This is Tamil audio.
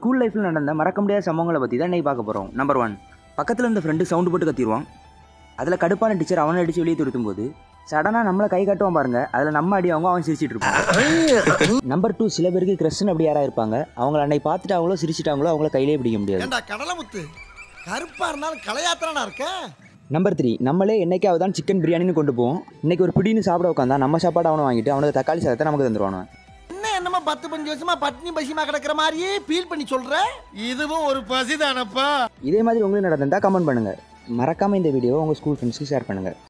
ஸ்கூல் லைஃப்பில் நடந்த மறக்க முடியாத சம்பவங்களை பற்றி தான் இன்னைக்கு பார்க்க போகிறோம் நம்பர் ஒன் பக்கத்தில் இருந்த ஃப்ரெண்டு சவுண்டு போட்டு கத்திடுவான் அதில் கடுப்பான டீச்சர் அவனை அடித்து வெளியே துருத்தும் போது சடனாக நம்மளை கை காட்டுவான் பாருங்க அதில் நம்ம அடி அவங்க அவன் சிரிச்சிட்டு இருப்பான் நம்பர் டூ சில பேருக்கு கிரஸ்ன்னு அப்படி யாராக இருப்பாங்க அவங்கள அன்னைக்கு பார்த்துட்டாங்களோ சிரிச்சிட்டாங்களோ அவங்கள கையிலே பிடிக்க முடியாது ஏண்டா கடலமுத்து கருப்பா இருந்தாலும் கலையாத்திரனா இருக்க நம்பர் த்ரீ நம்மளே என்னைக்காவது தான் சிக்கன் பிரியாணின்னு கொண்டு போவோம் இன்னைக்கு ஒரு பிடின்னு சாப்பிட உட்காந்தா நம்ம சாப்பாடு அவனை வாங்கிட்டு அவனுக்கு தக்காளி சாதத்தை நமக்கு தந்துருவானு என்ன என்னமா பத்து பஞ்சு வருஷமா பட்னி பசிமா கிடக்குற மாதிரியே ஃபீல் பண்ணி சொல்ற இதுவும் ஒரு பசிதானப்பா இதே மாதிரி உங்களுக்கு நடந்திருந்தா கமெண்ட் பண்ணுங்கள் மறக்காமல் இந்த வீடியோ உங்கள் ஸ்கூல் ஃப்ரெண்ட்ஸ்க்கு ஷேர் பண்ணுங்கள்